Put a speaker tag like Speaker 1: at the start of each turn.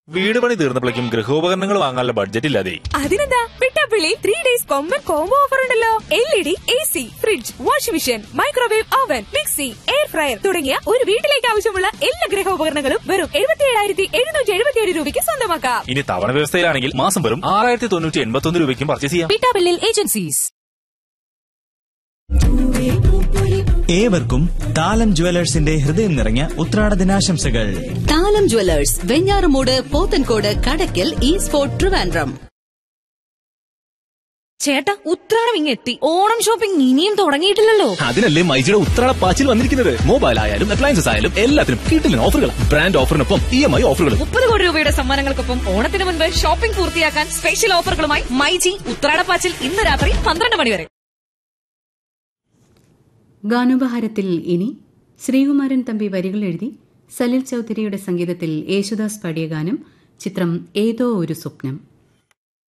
Speaker 1: വീട് പണി തീർന്നപ്പോഴേക്കും ഗൃഹോപകരണങ്ങൾ വാങ്ങാനുള്ള ബഡ്ജറ്റ് ഇല്ലാതെ
Speaker 2: അതിനെന്താ പിട്ടാപ്പിള്ളി ത്രീ ഡേയ്സ് കൊമ്പൻ കോംബോ ഓഫർ ഉണ്ടല്ലോ L E D A C fridge washing machine microwave oven mixie air fryer തുടങ്ങിയ ഒരു വീട്ടിലേക്ക് ആവശ്യമുള്ള എല്ലാ ഗൃഹോപകരണങ്ങളും വെറും എഴുപത്തി ഏഴായിരത്തി എഴുന്നൂറ്റി എഴുപത്തിയേഴ് രൂപയ്ക്ക് സ്വന്തമാക്കാം
Speaker 1: ഇനി തവണ വ്യവസ്ഥയിലാണെങ്കിൽ മാസം വെറും ആറായിരത്തി തൊണ്ണൂറ്റി എൺപത്തി ഒന്ന് രൂപയ്ക്കും പർച്ചേസ് ചെയ്യാം
Speaker 2: പിട്ടാപ്പിള്ളിൽ ഏജൻസീസ്
Speaker 3: ഏവർക്കും താലം ജുവലേഴ്സിന്റെ ഹൃദയം നിറഞ്ഞ ഉത്രാട ദിനാശംസകൾ
Speaker 4: Thalam jewellers Venjaramoodu Pothencode Kadakkal east fort Trivandrum
Speaker 2: ചേട്ടാ ഉത്രാടം ഇങ്ങെത്തി ഓണം ഷോപ്പിംഗ് ഇനിയും തുടങ്ങിയിട്ടില്ലല്ലോ
Speaker 5: അതിനല്ലേ മൈജിയുടെ ഉത്രാട പാച്ചിൽ വന്നിരിക്കുന്നത് മൊബൈൽ ആയാലും അപ്ലയൻസസ് ആയാലും എല്ലാത്തിനും കിട്ടില്ല ഓഫറുകൾ ബ്രാൻഡ് ഓഫറിനൊപ്പം ഇ എം ഐ ഓഫറുകളും
Speaker 2: മുപ്പത് കോടി രൂപയുടെ സമ്മാനങ്ങൾക്കൊപ്പം ഓണത്തിന് മുൻപ് ഷോപ്പിംഗ് പൂർത്തിയാക്കാൻ സ്പെഷ്യൽ ഓഫറുകളുമായി മൈജി ഉത്രാടപ്പാച്ചിൽ ഇന്ന് രാത്രി പന്ത്രണ്ട് മണി വരെ
Speaker 6: ഗാനോപഹാരത്തിൽ ഇനി ശ്രീകുമാരൻ തമ്പി വരികൾ എഴുതി സലിൽ ചൌധരിയുടെ സംഗീതത്തിൽ യേശുദാസ് പാടിയ ഗാനം ചിത്രം ഏതോ ഒരു സ്വപ്നം